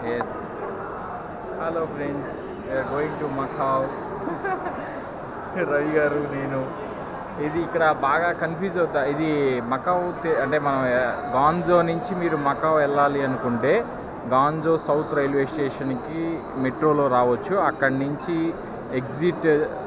Yes hello friends we're going to Macau Ravi garu నేను ఇది ఇక్కడ బాగా కన్ఫ్యూజ్ అవుతా ఇది మకావ్ తే- అంటే మనం గాంజో నుంచి మీరు మకావ్ వెళ్ళాలి అనుకుంటే గాంజో సౌత్ రైల్వే స్టేషన్కి మెట్రోలో రావచ్చు అక్కడి నుంచి ఎగ్జిట్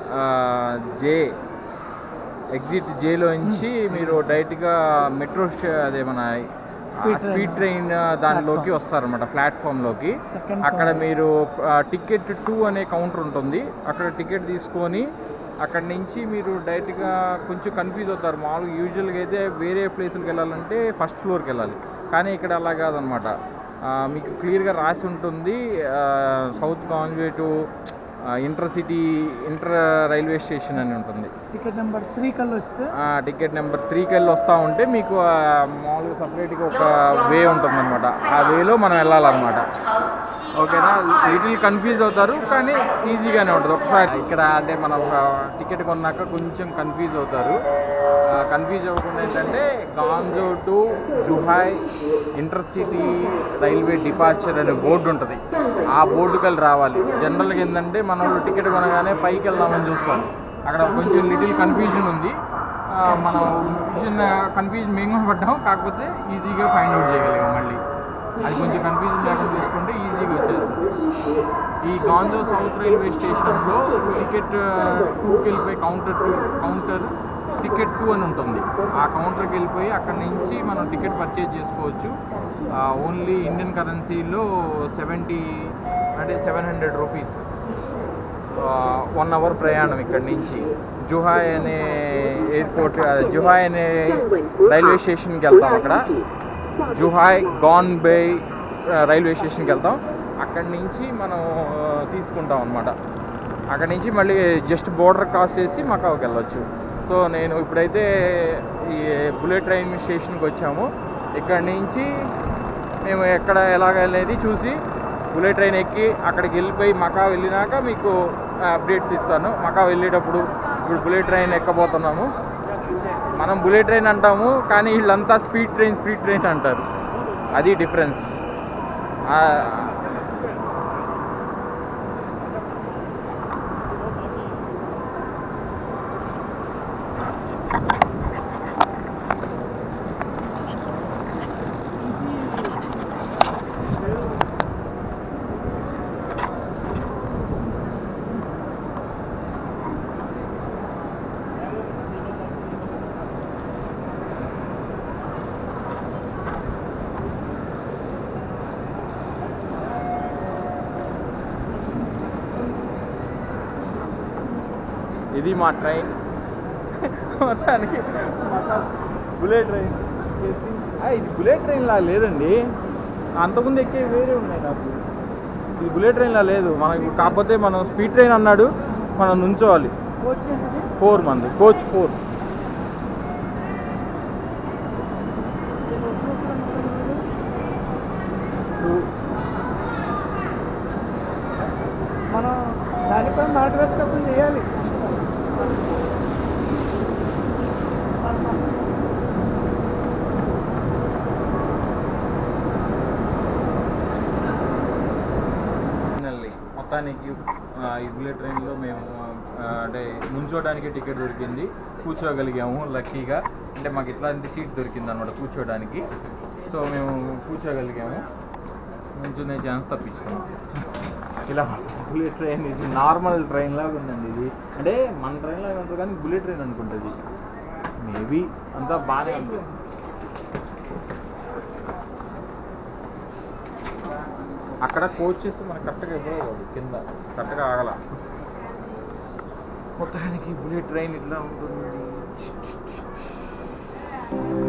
జే ఎగ్జిట్ జేలో నుంచి మీరు డైరెక్ట్గా మెట్రో స్టే- అదే మన Speed train. స్పీడ్ ట్రైన్ దానిలోకి వస్తారనమాట ప్లాట్ఫామ్లోకి Second అక్కడ counter. మీరు టికెట్ టూ అనే కౌంటర్ ఉంటుంది అక్కడ టికెట్ తీసుకొని అక్కడ నుంచి మీరు డైరెక్ట్గా కొంచెం కన్ఫ్యూజ్ అవుతారు మామూలుగా యూజువల్గా అయితే వేరే ప్లేసులకు వెళ్ళాలంటే ఫస్ట్ ఫ్లోర్కి వెళ్ళాలి కానీ ఇక్కడ అలా కాదనమాట మీకు క్లియర్గా రాసి ఉంటుంది సౌత్ కాన్వే to inter city inter railway station అని ఉంటుంది టికెట్ నెంబర్ త్రీ కల్లా వస్తే ఆ టికెట్ నెంబర్ త్రీకి వెళ్ళి వస్తూ ఉంటే మీకు ఆ, మామూలుగా సపరేట్గా ఒక వే ఉంటుందన్నమాట ఆ వేలో మనం వెళ్ళాలన్నమాట ఓకేనా లిటిల్ కన్ఫ్యూజ్ అవుతారు కానీ ఈజీగానే ఉంటుంది ఒకసారి ఇక్కడ అంటే మనం ఒక టికెట్ కొన్నాక కొంచెం కన్ఫ్యూజ్ అవుతారు కన్ఫ్యూజ్ అవ్వకుండా ఏంటంటే Guangzhou to Zhuhai inter city railway departure అనే బోర్డు ఉంటుంది ఆ బోర్డుకి వెళ్ళి రావాలి జనరల్గా ఏంటంటే మన వాళ్ళు టికెట్ కొనగానే పైకి వెళ్దామని చూస్తాం అక్కడ కొంచెం లిటిల్ కన్ఫ్యూజన్ ఉంది ఆ, మనం చిన్న కన్ఫ్యూజన్ మేము కూడా పడ్డాం కాకపోతే ఈజీగా ఫైండ్ అవుట్ చేయగలిగాం మళ్ళీ అది కొంచెం కన్ఫ్యూజన్ లేకుండా తీసుకుంటే ఈజీగా వచ్చేస్తుంది ఈ గాంజో సౌత్ రైల్వే స్టేషన్లో టికెట్ టూకి వెళ్ళిపోయి counter two counter ticket two అని ఉంటుంది ఆ కౌంటర్కి వెళ్ళిపోయి అక్కడ నుంచి మనం టికెట్ పర్చేజ్ చేసుకోవచ్చు ఓన్లీ ఇండియన్ కరెన్సీలో సెవెంటీ అంటే seven hundred rupees one hour ప్రయాణం ఇక్కడ నుంచి జుహాయ్ అనే ఎయిర్పోర్ట్ జుహాయ్ అనే రైల్వే స్టేషన్కి వెళ్తాం అక్కడ జుహాయ్ గాన్ బే రైల్వే స్టేషన్కి వెళ్తాం అక్కడి నుంచి మనం ఆ, తీసుకుంటాం అనమాట అక్కడి నుంచి మళ్ళీ జస్ట్ బోర్డర్ క్రాస్ చేసి మకావుకి వెళ్ళొచ్చు సో నేను ఇప్పుడైతే ఈ బుల్లెట్ ట్రైన్ స్టేషన్కి వచ్చాము ఇక్కడ నుంచి మేము ఎక్కడ ఎలాగ అనేది చూసి బుల్లెట్ ట్రైన్ ఎక్కి అక్కడికి వెళ్ళిపోయి మకా వెళ్ళినాక మీకు అప్డేట్స్ ఇస్తాను మకా వెళ్ళేటప్పుడు ఇప్పుడు బుల్లెట్ ట్రైన్ ఎక్కబోతున్నాము మనం బుల్లెట్ ట్రైన్ అంటాము కానీ వీళ్ళంతా స్పీడ్ ట్రైన్ స్పీడ్ ట్రైన్ అంటారు అది డిఫరెన్స్ ఇది మా ట్రైన్ మొత్తానికి మొత్తం బుల్లెట్ ట్రైన్ చేసి ఆ, ఇది బుల్లెట్ ట్రైన్ లా లేదండి అంతకుముందు ఎక్కే వేరే ఉన్నాయి నాకు ఇది బుల్లెట్ ట్రైన్ లా లేదు మనకు కాకపోతే మనం స్పీడ్ ట్రైన్ అన్నాడు మనం నుంచోవాలి కోచ్ ఏంటిది ఫోర్ మంది కోచ్ ఫోర్ మనం దానిపైన మార్గదర్శకత్వం చేయాలి ఫైనల్లీ మొత్తానికి ఆ, ఈ బుల్లెట్ ట్రైన్లో మేము ఆ, అంటే నుంచోడానికి టికెట్ దొరికింది కూర్చోగలిగాము లక్కీగా అంటే మాకు ఇట్లాంటి సీట్ దొరికింది అనమాట కూర్చోడానికి సో మేము కూర్చోగలిగాము నుంచునే ఛాన్స్ తప్పించుకున్నాం ఇలా బుల్లెట్ ట్రైన్ ఇది నార్మల్ ట్రైన్ లాగా ఉందండి ఇది అంటే మన ట్రైన్ లాగా ఉంటుంది కానీ బుల్లెట్ ట్రైన్ అనుకుంటుంది మేబీ అంతా బాగానే ఉంది అక్కడ కోచెస్ మనకు కరెక్ట్గా ఇవ్వలేదు కింద కరెక్ట్గా ఆగల మొత్తానికి బుల్లెట్ ట్రైన్ ఇట్లా ఉంటుంది